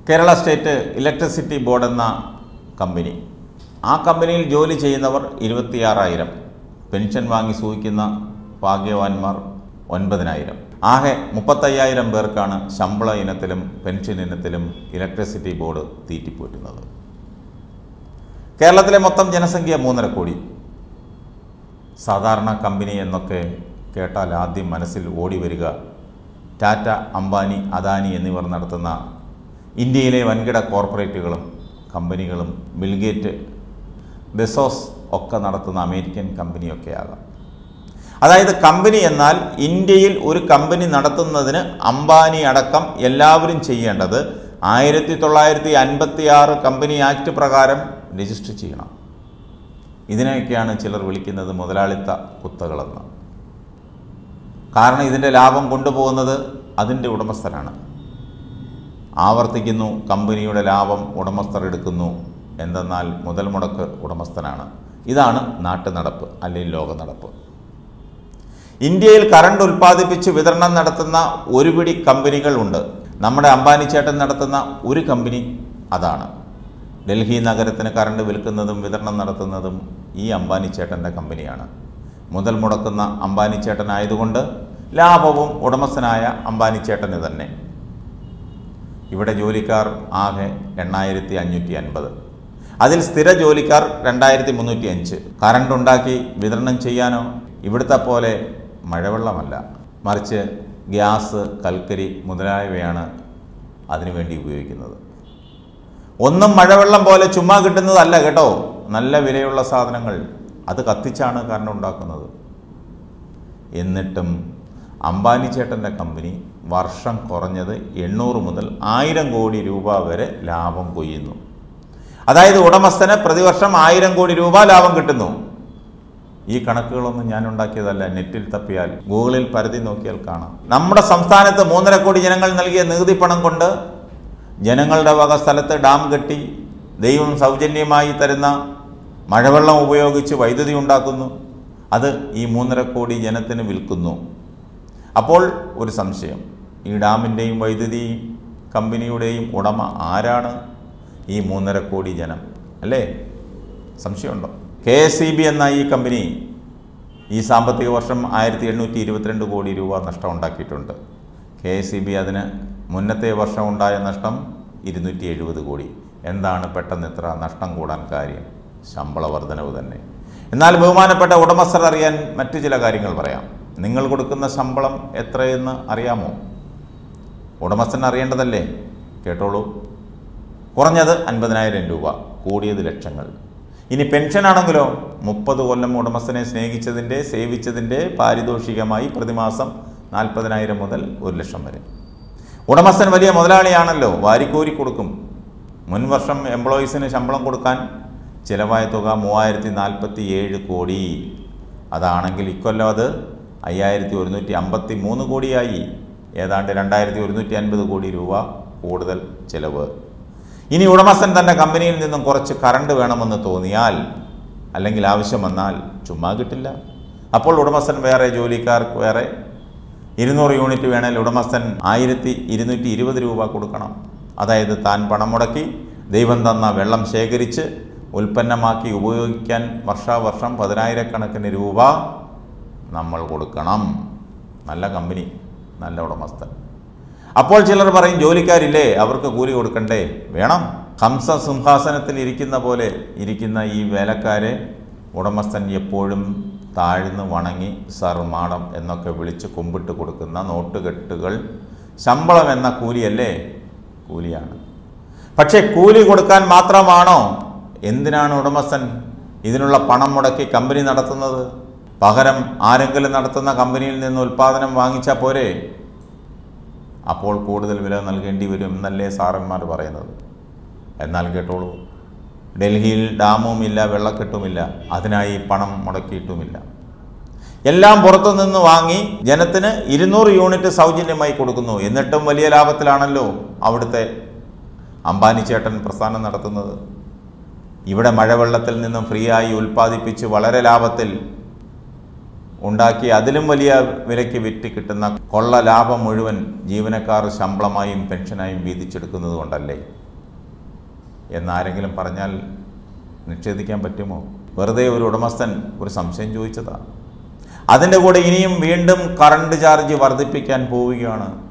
Kerala state electricity board എന്ന company ആ കമ്പനിയിൽ ജോലി ചെയ്യുന്നവർ ഇരുപത്തിയാറായിരം പെൻഷൻ വാങ്ങി സൂഹിക്കുന്ന ഭാഗ്യവാന്മാർ ഒൻപതിനായിരം ആകെ മുപ്പത്തയ്യായിരം പേർക്കാണ് ശമ്പള ഇനത്തിലും പെൻഷൻ ഇനത്തിലും ഇലക്ട്രിസിറ്റി ബോർഡ് തീറ്റിപ്പോറ്റുന്നത് കേരളത്തിലെ മൊത്തം ജനസംഖ്യ മൂന്നര കോടി സാധാരണ കമ്പനി എന്നൊക്കെ കേട്ടാൽ ആദ്യം മനസ്സിൽ ഓടി വരിക ടാറ്റ അംബാനി അദാനി എന്നിവർ നടത്തുന്ന ഇന്ത്യയിലെ വൻകിട കോർപ്പറേറ്റുകളും കമ്പനികളും ബിൽഗേറ്റ് ബെസോസ് ഒക്കെ നടത്തുന്ന അമേരിക്കൻ കമ്പനിയൊക്കെയാകാം അതായത് കമ്പനി എന്നാൽ ഇന്ത്യയിൽ ഒരു കമ്പനി നടത്തുന്നതിന് അംബാനി അടക്കം എല്ലാവരും ചെയ്യേണ്ടത് ആയിരത്തി തൊള്ളായിരത്തി അൻപത്തി ആറ് കമ്പനി ആക്ട് പ്രകാരം രജിസ്റ്റർ ചെയ്യണം ഇതിനെയൊക്കെയാണ് ചിലർ വിളിക്കുന്നത് മുതലാളിത്ത കുത്തകളെന്ന് കാരണം ഇതിൻ്റെ ലാഭം കൊണ്ടുപോകുന്നത് അതിൻ്റെ ഉടമസ്ഥനാണ് ആവർത്തിക്കുന്നു കമ്പനിയുടെ ലാഭം ഉടമസ്ഥർ എടുക്കുന്നു എന്തെന്നാൽ മുതൽ മുടക്ക് ഉടമസ്ഥനാണ് ഇതാണ് നാട്ടു നടപ്പ് അല്ലെങ്കിൽ ലോക നടപ്പ് ഇന്ത്യയിൽ കറണ്ട് ഉൽപ്പാദിപ്പിച്ച് വിതരണം നടത്തുന്ന ഒരു പിടി കമ്പനികൾ ഉണ്ട് നമ്മുടെ അംബാനി ചേട്ടൻ നടത്തുന്ന ഒരു കമ്പനി അതാണ് ഡൽഹി നഗരത്തിന് കറണ്ട് വിൽക്കുന്നതും വിതരണം നടത്തുന്നതും ഈ അംബാനി ചേട്ടൻ്റെ കമ്പനിയാണ് മുതൽ മുടക്കുന്ന അംബാനി ചേട്ടനായതുകൊണ്ട് ലാഭവും ഉടമസ്ഥനായ അംബാനി ചേട്ടന് തന്നെ ഇവിടെ ജോലിക്കാർ ആകെ എണ്ണായിരത്തി അഞ്ഞൂറ്റി അൻപത് അതിൽ സ്ഥിര ജോലിക്കാർ രണ്ടായിരത്തി മുന്നൂറ്റി അഞ്ച് കറണ്ട് ഉണ്ടാക്കി വിതരണം ചെയ്യാനോ ഇവിടുത്തെ പോലെ മഴവെള്ളമല്ല മറിച്ച് ഗ്യാസ് കൽക്കരി മുതലായവയാണ് അതിനുവേണ്ടി ഉപയോഗിക്കുന്നത് ഒന്നും മഴവെള്ളം പോലെ ചുമ്മാ കിട്ടുന്നതല്ല കേട്ടോ നല്ല വിലയുള്ള സാധനങ്ങൾ അത് കത്തിച്ചാണ് കറണ്ട് ഉണ്ടാക്കുന്നത് എന്നിട്ടും അംബാനി ചേട്ടൻ്റെ കമ്പനി വർഷം കുറഞ്ഞത് എണ്ണൂറ് മുതൽ ആയിരം കോടി രൂപ വരെ ലാഭം കൊയ്യുന്നു അതായത് ഉടമസ്ഥന് പ്രതിവർഷം ആയിരം കോടി രൂപ ലാഭം കിട്ടുന്നു ഈ കണക്കുകളൊന്നും ഞാൻ ഉണ്ടാക്കിയതല്ല നെറ്റിൽ തപ്പിയാൽ ഗൂഗിളിൽ പരതി നോക്കിയാൽ കാണാം നമ്മുടെ സംസ്ഥാനത്ത് മൂന്നര കോടി ജനങ്ങൾ നൽകിയ നികുതി പണം കൊണ്ട് ജനങ്ങളുടെ വക സ്ഥലത്ത് ഡാം കെട്ടി ദൈവം സൗജന്യമായി തരുന്ന മഴവെള്ളം ഉപയോഗിച്ച് വൈദ്യുതി ഉണ്ടാക്കുന്നു അത് ഈ മൂന്നര കോടി ജനത്തിന് വിൽക്കുന്നു അപ്പോൾ ഒരു സംശയം ഈ ഡാമിൻ്റെയും വൈദ്യുതി കമ്പനിയുടെയും ഉടമ ആരാണ് ഈ മൂന്നര കോടി ജനം അല്ലേ സംശയമുണ്ടോ കെ എസ് ഇ ബി എന്ന ഈ കമ്പനി ഈ സാമ്പത്തിക വർഷം ആയിരത്തി എണ്ണൂറ്റി ഇരുപത്തിരണ്ട് കോടി രൂപ നഷ്ടം ഉണ്ടാക്കിയിട്ടുണ്ട് കെ എസ് ഇ ബി അതിന് മുന്നത്തെ വർഷം ഉണ്ടായ നഷ്ടം ഇരുന്നൂറ്റി എഴുപത് കോടി എന്താണ് പെട്ടെന്ന് ഇത്ര നഷ്ടം കൂടാൻ കാര്യം ശമ്പള വർധനവ് തന്നെ എന്നാൽ ബഹുമാനപ്പെട്ട ഉടമസ്ഥർ അറിയാൻ മറ്റു ചില കാര്യങ്ങൾ പറയാം നിങ്ങൾ കൊടുക്കുന്ന ശമ്പളം എത്രയെന്ന് അറിയാമോ ഉടമസ്ഥൻ അറിയേണ്ടതല്ലേ കേട്ടോളൂ കുറഞ്ഞത് അൻപതിനായിരം രൂപ കൂടിയത് ലക്ഷങ്ങൾ ഇനി പെൻഷൻ ആണെങ്കിലോ മുപ്പത് കൊല്ലം ഉടമസ്ഥനെ സ്നേഹിച്ചതിൻ്റെ സേവിച്ചതിൻ്റെ പാരിതോഷികമായി പ്രതിമാസം നാൽപ്പതിനായിരം മുതൽ ഒരു ലക്ഷം വരെ ഉടമസ്ഥൻ വലിയ മുതലാളിയാണല്ലോ വാരിക്കോരി കൊടുക്കും മുൻവർഷം എംപ്ലോയീസിന് ശമ്പളം കൊടുക്കാൻ ചിലവായ തുക മൂവായിരത്തി നാൽപ്പത്തി ഏഴ് കോടി അതാണെങ്കിൽ ഇക്കൊല്ലം അത് അയ്യായിരത്തി ഒരുന്നൂറ്റി അമ്പത്തി മൂന്ന് കോടിയായി ഏതാണ്ട് രണ്ടായിരത്തി ഒരുന്നൂറ്റി അൻപത് കോടി രൂപ കൂടുതൽ ചിലവ് ഇനി ഉടമസ്ഥൻ തൻ്റെ കമ്പനിയിൽ നിന്നും കുറച്ച് കറണ്ട് വേണമെന്ന് തോന്നിയാൽ അല്ലെങ്കിൽ ആവശ്യം വന്നാൽ ചുമ്മാ കിട്ടില്ല അപ്പോൾ ഉടമസ്ഥൻ വേറെ ജോലിക്കാർക്ക് വേറെ ഇരുന്നൂറ് യൂണിറ്റ് വേണേൽ ഉടമസ്ഥൻ ആയിരത്തി ഇരുന്നൂറ്റി ഇരുപത് രൂപ കൊടുക്കണം അതായത് താൻ പണം മുടക്കി ദൈവം തന്ന വെള്ളം ശേഖരിച്ച് ഉൽപ്പന്നമാക്കി ഉപയോഗിക്കാൻ വർഷാവർഷം പതിനായിരക്കണക്കിന് രൂപ നമ്മൾ കൊടുക്കണം നല്ല കമ്പനി നല്ല ഉടമസ്ഥൻ അപ്പോൾ ചിലർ പറയും ജോലിക്കാരില്ലേ അവർക്ക് കൂലി കൊടുക്കണ്ടേ വേണം ഹംസ സിംഹാസനത്തിൽ ഇരിക്കുന്ന പോലെ ഇരിക്കുന്ന ഈ വേലക്കാരെ ഉടമസ്ഥൻ എപ്പോഴും താഴ്ന്ന് വണങ്ങി സർ മാഡം എന്നൊക്കെ വിളിച്ച് കുമ്പിട്ട് കൊടുക്കുന്ന നോട്ടുകെട്ടുകൾ ശമ്പളം എന്ന കൂലിയല്ലേ കൂലിയാണ് പക്ഷേ കൂലി കൊടുക്കാൻ മാത്രമാണോ എന്തിനാണ് ഉടമസ്ഥൻ ഇതിനുള്ള പണം മുടക്കി കമ്പനി നടത്തുന്നത് പകരം ആരെങ്കിലും നടത്തുന്ന കമ്പനിയിൽ നിന്ന് ഉൽപ്പാദനം വാങ്ങിച്ചാൽ പോരെ അപ്പോൾ കൂടുതൽ വില നൽകേണ്ടി വരും എന്നല്ലേ സാറന്മാർ പറയുന്നത് എന്നാൽ കേട്ടോളൂ ഡൽഹിയിൽ ഡാമുമില്ല വെള്ളക്കെട്ടുമില്ല അതിനായി പണം മുടക്കിയിട്ടുമില്ല എല്ലാം പുറത്തു നിന്ന് വാങ്ങി ജനത്തിന് ഇരുന്നൂറ് യൂണിറ്റ് സൗജന്യമായി കൊടുക്കുന്നു എന്നിട്ടും വലിയ ലാഭത്തിലാണല്ലോ അവിടുത്തെ അംബാനി ചേട്ടൻ പ്രസ്ഥാനം നടത്തുന്നത് ഇവിടെ മഴവെള്ളത്തിൽ നിന്നും ഫ്രീ ആയി ഉൽപ്പാദിപ്പിച്ച് വളരെ ലാഭത്തിൽ ഉണ്ടാക്കി അതിലും വലിയ വിലയ്ക്ക് വിറ്റ് കിട്ടുന്ന കൊള്ള ലാഭം മുഴുവൻ ജീവനക്കാർ ശമ്പളമായും പെൻഷനായും വീതിച്ചെടുക്കുന്നത് കൊണ്ടല്ലേ എന്നാരെങ്കിലും പറഞ്ഞാൽ നിഷേധിക്കാൻ പറ്റുമോ വെറുതെ ഒരു ഉടമസ്ഥൻ ഒരു സംശയം ചോദിച്ചതാ അതിൻ്റെ കൂടെ ഇനിയും വീണ്ടും കറണ്ട് ചാർജ് വർദ്ധിപ്പിക്കാൻ പോവുകയാണ്